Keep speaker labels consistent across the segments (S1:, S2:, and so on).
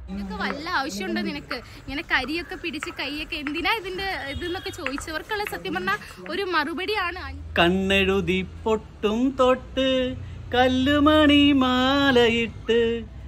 S1: നിനക്ക് വല്ല ആവശ്യമുണ്ടോ നിനക്ക് ഇങ്ങനെ കരിയൊക്കെ പിടിച്ച് കൈയൊക്കെ എന്തിനാ ഇതിന്റെ ഇതെന്നൊക്കെ ചോദിച്ചവർക്കുള്ള സത്യം പറഞ്ഞാൽ ഒരു മറുപടിയാണ് അഞ്ച്
S2: കണ്ണെഴുതി പൊട്ടും തൊട്ട് കല്ലുമണി മാലയിട്ട്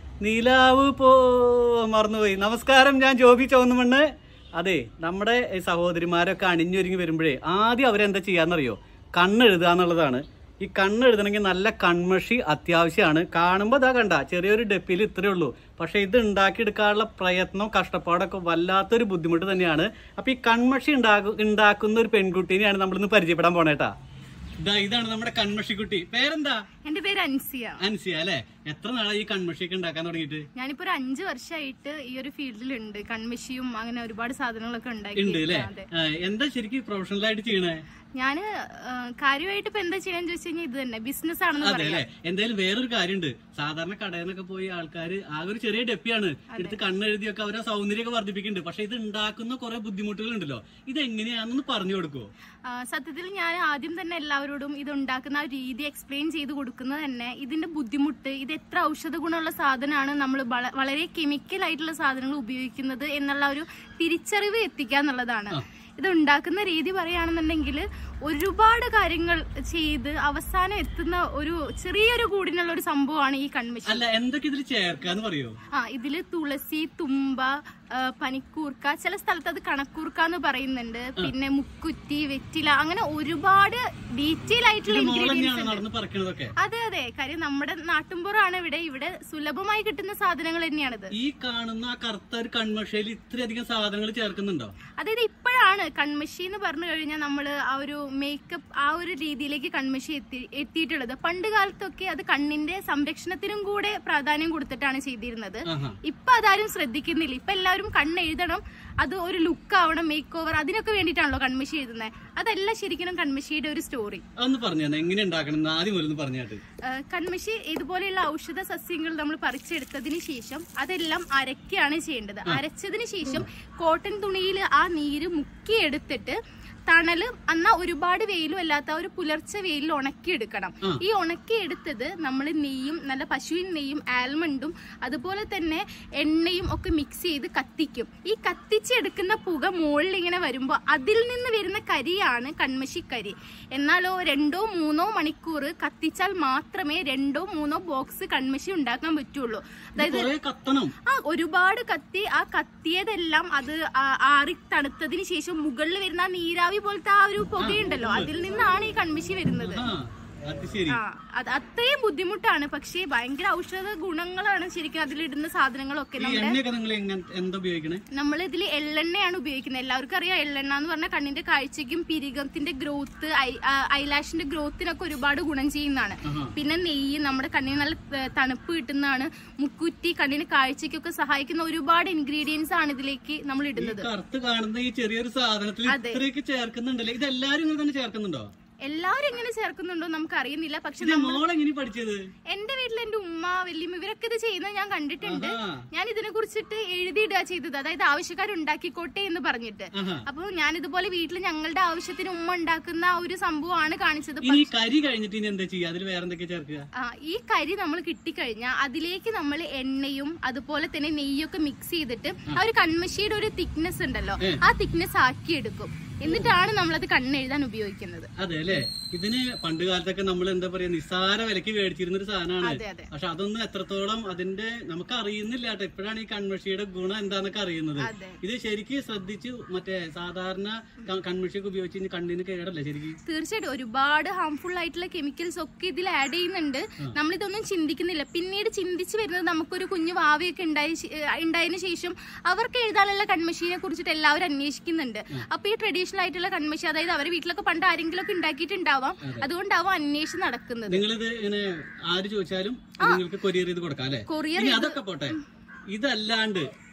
S2: നിലാവ് പോ മറന്നുപോയി നമസ്കാരം ഞാൻ ജോബി ചോന്നുമണ്ണ് അതെ നമ്മുടെ ഈ സഹോദരിമാരൊക്കെ അണിഞ്ഞൊരുങ്ങി വരുമ്പോഴേ ആദ്യം അവരെന്താ ചെയ്യാന്നറിയോ കണ്ണെഴുതുക എന്നുള്ളതാണ് ഈ കണ്ണെഴുതണമെങ്കിൽ നല്ല കൺമഷി അത്യാവശ്യമാണ് കാണുമ്പോൾ അതാ കണ്ട ചെറിയൊരു ഡെപ്പിൽ ഇത്രയേ ഉള്ളൂ പക്ഷെ ഇത് ഉണ്ടാക്കിയെടുക്കാനുള്ള പ്രയത്നം കഷ്ടപ്പാടൊക്കെ വല്ലാത്തൊരു ബുദ്ധിമുട്ട് തന്നെയാണ് അപ്പൊ ഈ കൺമഷി ഉണ്ടാക്കു ഉണ്ടാക്കുന്ന ഒരു പെൺകുട്ടീനെയാണ് നമ്മളിന്ന് പരിചയപ്പെടാൻ പോണേട്ടാ ഇതാ ഇതാണ് നമ്മുടെ കൺമഷിക്കുട്ടി പേരെന്താ
S1: എന്റെ പേര് അൻസിയ
S2: അൻസിയ അല്ലെ എത്ര നാളായി ഈ കൺമഷിയൊക്കെ ഉണ്ടാക്കാൻ തുടങ്ങിയിട്ട്
S1: ഞാനിപ്പോ ഒരു അഞ്ചു വർഷമായിട്ട് ഈ ഒരു ഫീൽഡിലുണ്ട് കൺമിഷിയും അങ്ങനെ ഒരുപാട് സാധനങ്ങളൊക്കെ
S2: ഉണ്ട്
S1: ഉണ്ടാക്കി
S2: അല്ലെ
S1: അതെ
S2: എന്താ ശരിക്കും പ്രൊഫഷണൽ ആയിട്ട് ചെയ്യണേ
S1: ഞാന് ആ, കാര്യമായിട്ട് ഇപ്പൊ എന്താ ചെയ്യാന്ന് ചോദിച്ചു കഴിഞ്ഞാൽ ഇത് തന്നെ ബിസിനസ് ആണെന്ന്
S2: അതെ
S1: പറയാം
S2: അല്ലെ എന്തായാലും വേറൊരു കാര്യമുണ്ട് സാധാരണ കടയിൽ നിന്നൊക്കെ പോയി ആൾക്കാർ ആകെ ഒരു ചെറിയ ഡെപ്പിയാണ് എടുത്ത് കണ്ണെഴുതിയൊക്കെ അവരെ സൗന്ദര്യമൊക്കെ വർദ്ധിപ്പിക്കുന്നുണ്ട് പക്ഷെ ഇത് ഉണ്ടാക്കുന്ന കുറെ ബുദ്ധിമുട്ടുകൾ ഉണ്ടല്ലോ ഇത് എങ്ങനെയാണെന്ന് പറഞ്ഞു കൊടുക്കുവോ
S1: ആ, സത്യത്തിൽ ഞാൻ ആദ്യം തന്നെ എല്ലാവരോടും ഇത് ഉണ്ടാക്കുന്ന ആ രീതി എക്സ്പ്ലെയിൻ ചെയ്ത് കൊടുക്കുന്നത് തന്നെ ഇതിന്റെ ബുദ്ധിമുട്ട് ഇത് എത്ര ഔഷധ ഗുണമുള്ള സാധനമാണ് നമ്മൾ വളരെ കെമിക്കൽ ആയിട്ടുള്ള സാധനങ്ങൾ ഉപയോഗിക്കുന്നത് എന്നുള്ള ഒരു തിരിച്ചറിവ് എത്തിക്കുക എന്നുള്ളതാണ് ഇത് ഉണ്ടാക്കുന്ന രീതി പറയുകയാണെന്നുണ്ടെങ്കിൽ ഒരുപാട് കാര്യങ്ങൾ ചെയ്ത് അവസാനം എത്തുന്ന ഒരു ചെറിയൊരു കൂടിനുള്ള ഒരു സംഭവമാണ് ഈ കൺമിഷൻ
S2: അല്ല എന്തൊക്കെ ഇതിൽ ചേർക്കാന്ന് പറയോ
S1: ആ ഇതില് തുളസി തുമ്പ ആ, പനിക്കൂർക്ക ചില സ്ഥലത്ത് അത് കണക്കൂർക്ക എന്ന് പറയുന്നുണ്ട് പിന്നെ മുക്കുറ്റി വെറ്റില അങ്ങനെ ഒരുപാട് ഡീറ്റെയിൽ ആയിട്ടുള്ള
S2: മോൾ
S1: ഇൻഗ്രീഡിയൻസ്
S2: തന്നെയാണ്
S1: ഉണ്ട്
S2: നടന്ന് പറിക്കണതൊക്കെ
S1: അതെ അതെ കാര്യം നമ്മുടെ നാട്ടുമ്പുറമാണ് ഇവിടെ ഇവിടെ സുലഭമായി കിട്ടുന്ന സാധനങ്ങൾ തന്നെയാണിത്
S2: ഈ കാണുന്ന ആ കറുത്ത ഒരു കൺമഷയിൽ ഇത്രയധികം സാധനങ്ങൾ ചേർക്കുന്നുണ്ടോ
S1: അതായത് ഇപ്പോഴാണ് കൺമഷി എന്ന് പറഞ്ഞു കഴിഞ്ഞാൽ നമ്മൾ ആ ഒരു മേക്കപ്പ് ആ ഒരു രീതിയിലേക്ക് കൺമഷി എത്തി എത്തിയിട്ടുള്ളത് പണ്ട് കാലത്തൊക്കെ അത് കണ്ണിന്റെ സംരക്ഷണത്തിനും കൂടെ പ്രാധാന്യം കൊടുത്തിട്ടാണ് ചെയ്തിരുന്നത്
S2: ആഹാ
S1: ഇപ്പൊ അതാരും ശ്രദ്ധിക്കുന്നില്ല ഇപ്പൊ എല്ലാവരും കണ്ണെഴുതണം അത് ഒരു ലുക്ക് ആവണം മേക്ക് ഓവർ അതിനൊക്കെ വേണ്ടിയിട്ടാണല്ലോ കൺമഷി എഴുതുന്നത് അതല്ല ശരിക്കും കൺമഷിയുടെ ഒരു സ്റ്റോറി
S2: അതൊന്ന് പറഞ്ഞു തന്നെ എങ്ങനെ ഉണ്ടാക്കണം എന്ന് ആദ്യം മുതൽ പറഞ്ഞാട്ട്
S1: കൺമഷി ഇതുപോലെയുള്ള ഔഷധ സസ്യങ്ങൾ നമ്മൾ പറിച്ചെടുത്തതിന് ശേഷം അതെല്ലാം അരക്കുകയാണ് ചെയ്യേണ്ടത് അരച്ചതിന് ശേഷം കോട്ടൺ തുണിയിൽ ആ നീര് മുക്കിയെടുത്തിട്ട് തണല് എന്നാ ഒരുപാട് വെയിലും അല്ലാത്ത ഒരു പുലർച്ചെ വെയിലിൽ ഉണക്കിയെടുക്കണം
S2: ആ.
S1: ഈ ഉണക്കിയെടുത്തത് നമ്മൾ നെയ്യും നല്ല പശുവിൻ നെയ്യും ആൽമണ്ടും അതുപോലെ തന്നെ എണ്ണയും ഒക്കെ മിക്സ് ചെയ്ത് കത്തിക്കും ഈ കത്തിച്ചെടുക്കുന്ന പുക മുകളിൽ ഇങ്ങനെ വരുമ്പോൾ അതിൽ നിന്ന് വരുന്ന കരിയാണ് കൺമശിക്കരി എന്നാലോ രണ്ടോ മൂന്നോ മണിക്കൂർ കത്തിച്ചാൽ മാത്രമേ രണ്ടോ മൂന്നോ ബോക്സ് കൺമശി ഉണ്ടാക്കാൻ പറ്റുള്ളൂ അതായത്
S2: കൊറേ കത്തണം
S1: ആ ഒരുപാട് കത്തി ആ കത്തിയതെല്ലാം അത് ആ- ആറി തണുത്തതിന് ശേഷം മുകളിൽ വരുന്ന ആ നീരാവി പോലത്തെ ആ ഒരു പുകയുണ്ടല്ലോ അതിൽ നിന്നാണ് ഈ കൺമശി വരുന്നത്
S2: ആ അത് ശരി
S1: ആ അത് അത്രയും ബുദ്ധിമുട്ടാണ് പക്ഷേ ഭയങ്കര ഔഷധ ഗുണങ്ങളാണ് ശരിക്കും അതിലിടുന്ന സാധനങ്ങളൊക്കെ
S2: ഈ
S1: നമ്മുടെ
S2: എണ്ണയൊക്കെ നിങ്ങൾ എങ്ങനെ എന്താ ഉപയോഗിക്കണേ
S1: നമ്മൾ ഇതിൽ എള്ളെണ്ണയാണ് ഉപയോഗിക്കുന്നത് എല്ലാവർക്കും അറിയാം എള്ളെണ്ണ എന്ന് പറഞ്ഞാൽ കണ്ണിന്റെ കാഴ്ചയ്ക്കും പിരികത്തിന്റെ ഗ്രോത്ത് ഐലാഷിന്റെ ഗ്രോത്തിനൊക്കെ ഒരുപാട് ഗുണം ചെയ്യുന്നതാണ്
S2: ആഹാ.
S1: പിന്നെ നെയ്യ് നമ്മുടെ കണ്ണിന് നല്ല ഏ, തണുപ്പ് കിട്ടുന്നതാണ് മുക്കുറ്റി കണ്ണിന് കാഴ്ചയ്ക്കൊക്കെ സഹായിക്കുന്ന ഒരുപാട് ഇൻഗ്രീഡിയൻസ് ആണ് ഇതിലേക്ക് നമ്മൾ
S2: ഈ
S1: ഇടുന്നത്
S2: കറുത്ത് കാണുന്ന ഈ ചെറിയൊരു സാധനത്തിൽ
S1: അതെ.
S2: ഇത്രയൊക്കെ ചേർക്കുന്നുണ്ടല്ലേ ഇത് എല്ലാരും ഇങ്ങനെ തന്നെ ചേർക്കുന്നുണ്ടോ
S1: എല്ലാവരും എങ്ങനെ ചേർക്കുന്നുണ്ടോ നമുക്ക് അറിയുന്നില്ല പക്ഷെ
S2: ഇത് മോളെങ്ങനെ പഠിച്ചത്
S1: എന്റെ വീട്ടിൽ എന്റെ ഉമ്മ വല്യമ്മ ഇവരൊക്കെ ഇത് ചെയ്യുന്നത് ഞാൻ കണ്ടിട്ടുണ്ട്
S2: ആഹാ.
S1: ഞാൻ ഇതിനെ കുറിച്ചിട്ട് എഴുതിയിടുക ചെയ്തത് അതായത് ആവശ്യക്കാർ ഉണ്ടാക്കിക്കോട്ടെ എന്ന് പറഞ്ഞിട്ട്
S2: ആഹാ.
S1: അപ്പൊ ഞാൻ ഇതുപോലെ വീട്ടിൽ ഞങ്ങളുടെ ആവശ്യത്തിന് ഉമ്മ ഉണ്ടാക്കുന്ന ആ ഒരു സംഭവമാണ് കാണിച്ചത്
S2: ഇനി ഈ കരി കഴിഞ്ഞിട്ട് ഇനി എന്താ ചെയ്യാ അതിൽ വേറെ എന്തൊക്കെ ചേർക്കുക
S1: ആ, ഈ കരി നമ്മൾ കിട്ടിക്കഴിഞ്ഞാൽ അതിലേക്ക് നമ്മൾ എണ്ണയും അതുപോലെ തന്നെ നെയ്യൊക്കെ മിക്സ് ചെയ്തിട്ട് ആ ഒരു കൺമഷിയുടെ ഒരു തിക്നെസ് ഉണ്ടല്ലോ ആ തിക്നെസ് ആക്കിയെടുക്കും എന്നിട്ടാണ് നമ്മളത് കണ്ണെഴുതാൻ ഉപയോഗിക്കുന്നത്
S2: അതെ അല്ലേ ഇതിന് പണ്ട് കാലത്തൊക്കെ നമ്മൾ എന്താ പറയാ നിസ്സാര വിലക്ക് മേടിച്ചിരുന്ന ഒരു സാധനമാണ്
S1: അതെ അതെ
S2: പക്ഷെ അതൊന്നും എത്രത്തോളം അതിന്റെ നമുക്ക് അറിയുന്നില്ല കേട്ടോ ഇപ്പോഴാണ് ഈ കൺമഷിയുടെ ഗുണം എന്താന്നൊക്കെ അറിയുന്നത്
S1: അതെ
S2: ഇത് ശരിക്കും ശ്രദ്ധിച്ച് മറ്റേ സാധാരണ ക- കൺമഷിയൊക്കെ ഉപയോഗിച്ച് കഴിഞ്ഞാൽ കണ്ണിന് കേടല്ലേ ശരിക്കും
S1: തീർച്ചയായിട്ടും ഒരുപാട് ഹാംഫുൾ ആയിട്ടുള്ള കെമിക്കൽസ് ഒക്കെ ഇതിൽ ആഡ് ചെയ്യുന്നുണ്ട് നമ്മളിതൊന്നും ചിന്തിക്കുന്നില്ല പിന്നീട് ചിന്തിച്ച് വരുന്നത് നമുക്കൊരു കുഞ്ഞു വാവയൊക്കെ ഉണ്ടായി ശേ- ഏഹ് ഉണ്ടായതിനു ശേഷം അവർക്ക് എഴുതാനുള്ള കൺമഷീനെ കുറിച്ചിട്ട് എല്ലാവരും അന്വേഷിക്കുന്നുണ്ട് അപ്പൊ ഈ ട്രഡീഷണൽ ആയിട്ടുള്ള കൺമഷി അതായത് അവരുടെ വീട്ടിലൊക്കെ പണ്ട് ആരെങ്കിലും ഒക്കെ ഉണ്ടാക്കിയിട്ടുണ്ടാവാം അതുകൊണ്ടാവാം അന്വേഷണം നടക്കുന്നത്
S2: നിങ്ങളിത് ഇങ്ങനെ ആര് ചോദിച്ചാലും നിങ്ങൾക്ക് കൊറിയർ ചെയ്ത് കൊടുക്കാം അല്ലെ
S1: കൊറിയർ
S2: ഇനി അതൊക്കെ പോട്ടെ ഇതല്ലാണ്ട്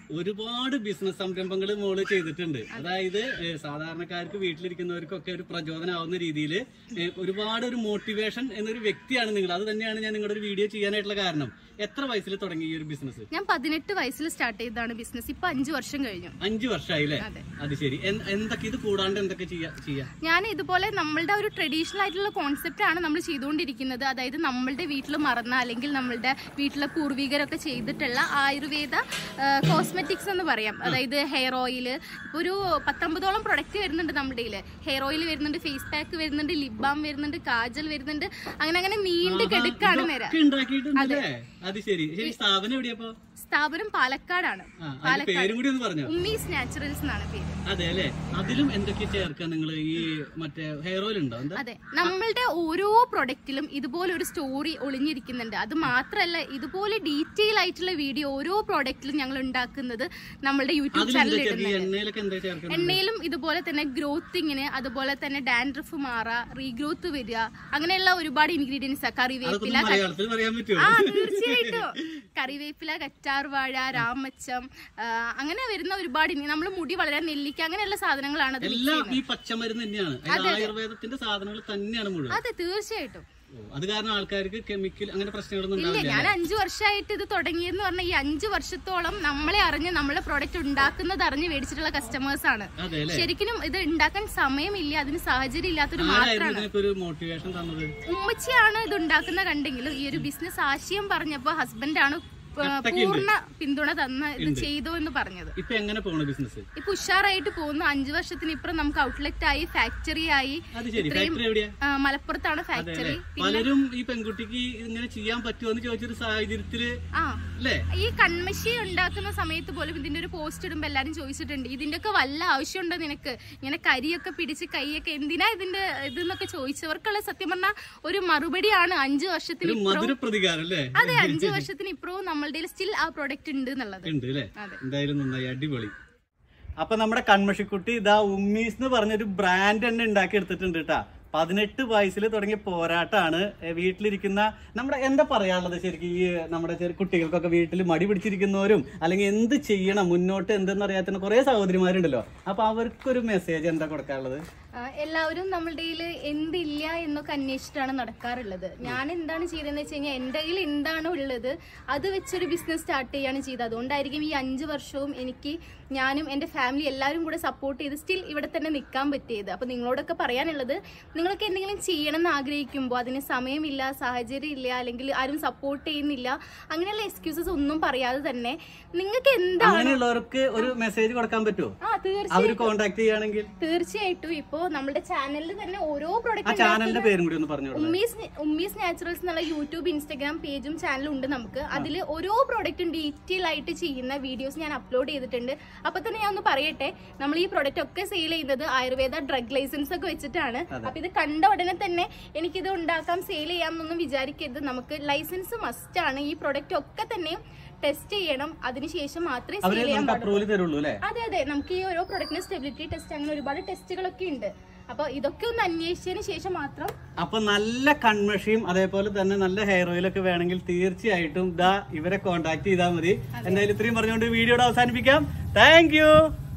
S2: ഒരുപാട് ബിസിനസ് സംരംഭങ്ങൾ മോള് ചെയ്തിട്ടുണ്ട് അതായത് ഏ, സാധാരണക്കാർക്ക് വീട്ടിലിരിക്കുന്നവർക്കൊക്കെ ഒരു പ്രചോദനമാവുന്ന രീതിയിൽ ഒരുപാട് ഒരു മോട്ടിവേഷൻ എന്നൊരു വ്യക്തിയാണ് നിങ്ങൾ അത് തന്നെയാണ് ഞാൻ നിങ്ങളുടെ ഒരു വീഡിയോ ചെയ്യാനായിട്ടുള്ള കാരണം എത്ര വയസ്സിൽ തുടങ്ങി ഈ ഒരു ബിസിനസ്
S1: ഞാൻ പതിനെട്ട് വയസ്സിൽ സ്റ്റാർട്ട് ചെയ്തതാണ് ബിസിനസ് ഇപ്പൊ അഞ്ചു വർഷം കഴിഞ്ഞു
S2: അഞ്ചു വർഷമായില്ലേ
S1: അതെ.
S2: അത് ശരി എൻ- എന്തൊക്കെ ഇത് കൂടാണ്ട് എന്തൊക്കെ ചെയ്യാ ചെയ്യാ
S1: ഞാൻ ഇതുപോലെ നമ്മളുടെ ഒരു ട്രഡീഷണൽ ആയിട്ടുള്ള കോൺസെപ്റ്റ് ആണ് നമ്മൾ ചെയ്തുകൊണ്ടിരിക്കുന്നത് അതായത് നമ്മളുടെ വീട്ടിൽ മറന്ന അല്ലെങ്കിൽ നമ്മളുടെ വീട്ടിലെ പൂർവികരൊക്കെ ചെയ്തിട്ടുള്ള ആയുർവേദ കോസ്മെറ്റിക്സ് എന്ന് പറയാം അതായത് ഹെയർ ഓയിൽ ഇപ്പോൾ ഒരു പത്തൊമ്പതോളം പ്രൊഡക്റ്റ് വരുന്നുണ്ട് നമ്മുടെ കയ്യിൽ ഹെയർ ഓയിൽ വരുന്നുണ്ട് ഫേസ് പാക്ക് വരുന്നുണ്ട് ലിപ് ബാം വരുന്നുണ്ട് കാജൽ വരുന്നുണ്ട് അങ്ങനെ അങ്ങനെ നീണ്ട് കെടുക്കാണ് നേരം
S2: ഒക്കെ ഉണ്ടാക്കിയിട്ടുണ്ടല്ലേ അത് ശരി ശരി സ്ഥാപനം എവിടെയപ്പോ
S1: സ്ഥാപനം പാലക്കാടാണ്
S2: ആ അതിന്റെ പേരും കൂടി ഒന്ന് പറഞ്ഞോ
S1: ഉമ്മീസ് നാച്ചുറൽസ് എന്നാണ് പേര്
S2: അതെ അല്ലേ അതിലും എന്തൊക്കെ ചേർക്കാൻ നിങ്ങൾ ഈ മറ്റേ ഹെയർ ഓയിൽ ഉണ്ടോ എന്താ
S1: അതെ നമ്മളുടെ ഓരോ പ്രൊഡക്റ്റിലും ഇതുപോലെ ഒരു സ്റ്റോറി ഒളിഞ്ഞിരിക്കുന്നുണ്ട് അത് മാത്രമല്ല ഇതുപോലെ ഡീറ്റെയിൽ ആയിട്ടുള്ള വീഡിയോ ഓരോ പ്രോഡക്റ്റിലും ഞങ്ങൾ ഉണ്ടാക്കുന്നത് നമ്മളുടെ യൂട്യൂബ് ചാനലിൽ
S2: അതിലെന്തൊക്കെ ഈ
S1: ഇടുന്നുണ്ട്
S2: എണ്ണയിലൊക്കെ എന്താ ചേർക്കുന്നത്
S1: എണ്ണയിലും ഇതുപോലെ തന്നെ ഗ്രോത്തിങ്ങിന് അതുപോലെ തന്നെ ഡാൻഡ്രഫ് മാറാ റീഗ്രോത്ത് വരിക അങ്ങനെയുള്ള ഒരുപാട് ഇൻഗ്രീഡിയൻസ്
S2: അതൊക്കെ
S1: കറിവേപ്പില
S2: ഒന്ന് മലയാളത്തിൽ പറയാൻ പറ്റുമോ
S1: ആ തീർച്ചയായിട്ടും കറിവേപ്പില കറ്റാർവാഴ രാമച്ചം ആ, അങ്ങനെ വരുന്ന ഒരുപാട് നമ്മൾ മുടി വളരെ നെല്ലിക്ക അങ്ങനെയുള്ള സാധനങ്ങളാണ് അത് mix
S2: എല്ലാം ഈ പച്ചമരുന്ന് തന്നെയാണ് അതായത് ആയുർവേദത്തിന്റെ സാധനങ്ങൾ തന്നെയാണ് മുഴുവൻ
S1: അതെ തീർച്ചയായിട്ടും
S2: ഓ, അത് കാരണം ആൾക്കാർക്ക് കെമിക്കൽ അങ്ങനെ പ്രശ്നങ്ങളൊന്നും
S1: ഇല്ല
S2: ഉണ്ടാവില്ല
S1: ഞാൻ അഞ്ചു വർഷമായിട്ട് ഇത് തുടങ്ങിയെന്ന് പറഞ്ഞാൽ ഈ അഞ്ചു വർഷത്തോളം നമ്മളെ അറിഞ്ഞ് നമ്മളെ പ്രോഡക്റ്റ് ഉണ്ടാക്കുന്നത് അറിഞ്ഞ് മേടിച്ചിട്ടുള്ള കസ്റ്റമേഴ്സ് ആണ്
S2: അതെ അല്ലേ
S1: ശരിക്കും ഇത് ഉണ്ടാക്കാൻ സമയമില്ല അതിന് സാഹചര്യം ഇല്ലാത്തൊരു
S2: ആരായിരുന്നു
S1: മാത്രമാണ്
S2: ഇതിനൊക്കെ ഒരു മോട്ടിവേഷൻ തന്നത്
S1: ഉമ്മച്ചിയാണ് ഇത് ഉണ്ടാക്കുന്ന കണ്ടെങ്കിലും ഈ ഒരു ബിസിനസ് ആശയം പറഞ്ഞപ്പോ ഹസ്ബൻഡാണ് പൂർണ്ണ പിന്തുണ തന്ന ഇത് ചെയ്തു എന്ന് പറഞ്ഞത്
S2: ഇപ്പൊ എങ്ങനെ പോണു ബിസിനസ്
S1: ഇപ്പൊ ഉഷാറായിട്ട് പോകുന്നു അഞ്ചു വർഷത്തിന് ഇപ്പുറം നമുക്ക് ഔട്ട്ലെറ്റ് ആയി ഫാക്ടറി ആയി
S2: അത് ശരി ഫാക്ടറി എവിടെയാ
S1: ആ, മലപ്പുറത്താണ് ഫാക്ടറി
S2: പലരും ഈ പെൺകുട്ടിക്ക് ഇങ്ങനെ ചെയ്യാൻ പറ്റുമോ എന്ന് ചോദിച്ചൊരു സാഹചര്യത്തില്
S1: ആ
S2: അല്ലേ
S1: ഈ കൺമഷി ഉണ്ടാക്കുന്ന സമയത്ത് പോലും ഇതിന്റെ ഒരു പോസ്റ്റ് ഇടുമ്പോ എല്ലാരും ചോദിച്ചിട്ടുണ്ട് ഇതിന്റെ ഒക്കെ വല്ല ആവശ്യമുണ്ടോ നിനക്ക് ഇങ്ങനെ കരിയൊക്കെ പിടിച്ച് കൈയൊക്കെ എന്തിനാ ഇതിന്റെ ഇതെന്നൊക്കെ ചോദിച്ചവർക്കുള്ള സത്യം പറഞ്ഞ ഒരു മറുപടിയാണ് അഞ്ചു വർഷത്തിന്
S2: ഒരു മധുര പ്രതികാരം അല്ലേ
S1: അതെ അഞ്ചു വർഷത്തിന് ഇപ്പുറവും നമ്മളുടെ സ്റ്റിൽ ആ പ്രൊഡക്റ്റ് ഉണ്ട് എന്നുള്ളത്
S2: ഉണ്ട് അല്ലേ
S1: അതെ.
S2: എന്തായാലും നന്നായി അടിപൊളി അപ്പൊ നമ്മുടെ കൺമഷിക്കുട്ടി ഇതാ ഉമ്മീസ് എന്ന് പറഞ്ഞൊരു ബ്രാൻഡ് തന്നെ ഉണ്ടാക്കി എടുത്തിട്ടുണ്ട് കേട്ടാ പതിനെട്ട് വയസ്സിൽ തുടങ്ങിയ പോരാട്ടാണ് ഏ, വീട്ടിലിരിക്കുന്ന നമ്മുടെ എന്താ പറയാനുള്ളത് ശരിക്കും ഈ നമ്മുടെ ചെറിയ കുട്ടികൾക്കൊക്കെ വീട്ടിൽ മടി പിടിച്ചിരിക്കുന്നവരും അല്ലെങ്കിൽ എന്ത് ചെയ്യണം മുന്നോട്ട് എന്തെന്ന് അറിയാത്ത കുറെ സഹോദരിമാരുണ്ടല്ലോ അപ്പൊ അവർക്കൊരു മെസ്സേജ് എന്താ കൊടുക്കാനുള്ളത്
S1: ആ, എല്ലാവരും നമ്മളുടെ കയ്യിൽ എന്തില്ല എന്നൊക്കെ അന്വേഷിച്ചിട്ടാണ് നടക്കാറുള്ളത് ഞാൻ എന്താണ് ചെയ്തതെന്ന് വെച്ച് കഴിഞ്ഞാൽ എൻ്റെ കയ്യിൽ എന്താണ് ഉള്ളത് അത് വെച്ചൊരു ബിസിനസ് സ്റ്റാർട്ട് ചെയ്യാണ് ചെയ്തത് അതുകൊണ്ടായിരിക്കും ഈ അഞ്ച് വർഷവും എനിക്ക് ഞാനും എൻ്റെ ഫാമിലി എല്ലാവരും കൂടെ സപ്പോർട്ട് ചെയ്ത് സ്റ്റിൽ ഇവിടെ തന്നെ നിൽക്കാൻ പറ്റിയത് അപ്പോൾ നിങ്ങളോടൊക്കെ പറയാനുള്ളത് നിങ്ങൾക്ക് എന്തെങ്കിലും ചെയ്യണം എന്ന് ആഗ്രഹിക്കുമ്പോൾ അതിന് സമയമില്ല സാഹചര്യം ഇല്ല അല്ലെങ്കിൽ ആരും സപ്പോർട്ട് ചെയ്യുന്നില്ല അങ്ങനെയുള്ള എക്സ്ക്യൂസസ് ഒന്നും പറയാതെ തന്നെ നിങ്ങൾക്ക് എന്താണ്
S2: അങ്ങനെയുള്ളവർക്ക് ഒരു മെസ്സേജ് കൊടുക്കാൻ പറ്റുമോ
S1: ആ തീർച്ചയായും
S2: അവര് കോണ്ടാക്ട് ചെയ്യുകയാണെങ്കിൽ
S1: തീർച്ചയായിട്ടും ഇപ്പോ നമ്മുടെ ചാനലിൽ തന്നെ ഓരോ
S2: ആ
S1: പ്രൊഡക്റ്റ്
S2: ചാനലിന്റെ പേരും കൂടി ഒന്ന് പറഞ്ഞോളൂ
S1: ഉമ്മീസ് ഉമ്മീസ് നാച്ചുറൽസ് എന്നുള്ള യൂട്യൂബ് ഇൻസ്റ്റാഗ്രാം പേജും ചാനലും ഉണ്ട് നമുക്ക് അതിൽ ഓരോ പ്രോഡക്റ്റും ഡീറ്റെയിൽ ആയിട്ട് ചെയ്യുന്ന വീഡിയോസ് ഞാൻ അപ്ലോഡ് ചെയ്തിട്ടുണ്ട് അപ്പൊ തന്നെ ഞാൻ ഒന്ന് പറയട്ടെ നമ്മൾ ഈ പ്രോഡക്റ്റ് ഒക്കെ സെയിൽ ചെയ്യുന്നത് ആയുർവേദ ഡ്രഗ് ലൈസൻസ് ഒക്കെ വെച്ചിട്ടാണ് അപ്പൊ ഇത് കണ്ട ഉടനെ തന്നെ എനിക്കിത് ഉണ്ടാക്കാം സെയിൽ ചെയ്യാം എന്നൊന്നും വിചാരിക്കരുത് നമുക്ക് ലൈസൻസ് മസ്റ്റ് ആണ് ഈ പ്രോഡക്റ്റ് ഒക്കെ തന്നെ ടെസ്റ്റ് ചെയ്യണം അതിനുശേഷം മാത്രമേ
S2: അവര്
S1: സെയിൽ ചെയ്യാൻ
S2: നമുക്ക്
S1: പാടുള്ളൂ
S2: അപ്രൂവൽ തരുള്ളൂ അല്ലേ
S1: അതെ അതെ നമുക്ക് ഈ ഓരോ പ്രൊഡക്റ്റിന് സ്റ്റെബിലിറ്റി ടെസ്റ്റ് അങ്ങനെ ഒരുപാട് ടെസ്റ്റുകളൊക്കെ ഉണ്ട് അപ്പൊ ഇതൊക്കെ ഒന്ന് അന്വേഷിച്ചതിന് ശേഷം മാത്രം
S2: അപ്പൊ നല്ല കൺമഷിയും അതേപോലെ തന്നെ നല്ല ഹെയർ ഓയിലൊക്കെ വേണമെങ്കിൽ തീർച്ചയായിട്ടും ദാ ഇവരെ കോണ്ടാക്ട് ചെയ്താൽ മതി എന്തായാലും ഇത്രയും പറഞ്ഞുകൊണ്ട് വീഡിയോയുടെ അവസാനിപ്പിക്കാം താങ്ക്